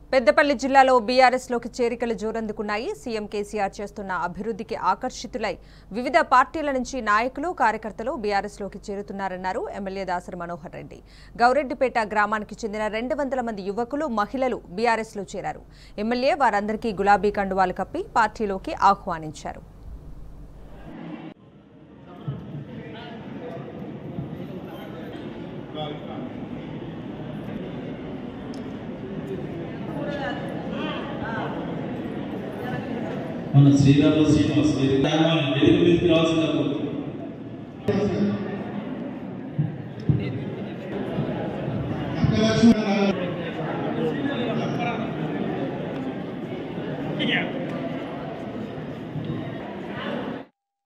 పెద్దపల్లి జిల్లాలో బీఆర్ఎస్లోకి చేరికలు జోరందుకున్నాయి సీఎం కేసీఆర్ చేస్తున్న అభివృద్ధికి ఆకర్షితులై వివిధ పార్టీల నుంచి నాయకులు కార్యకర్తలు బీఆర్ఎస్లోకి చేరుతున్నారన్నారు ఎమ్మెల్యే దాసరి మనోహర్ రెడ్డి గౌరెడ్డిపేట గ్రామానికి చెందిన రెండు వందల మంది యువకులు మహిళలు బీఆర్ఎస్లో చేరారు ఎమ్మెల్యే వారందరికీ గులాబీ కండువాలు కప్పి పార్టీలోకి ఆహ్వానించారు మన శ్రీరాములు శ్రీనివాస్ వేదిక వేదిక మీదకి రావాల్సిందిగా కోరుతున్నాను.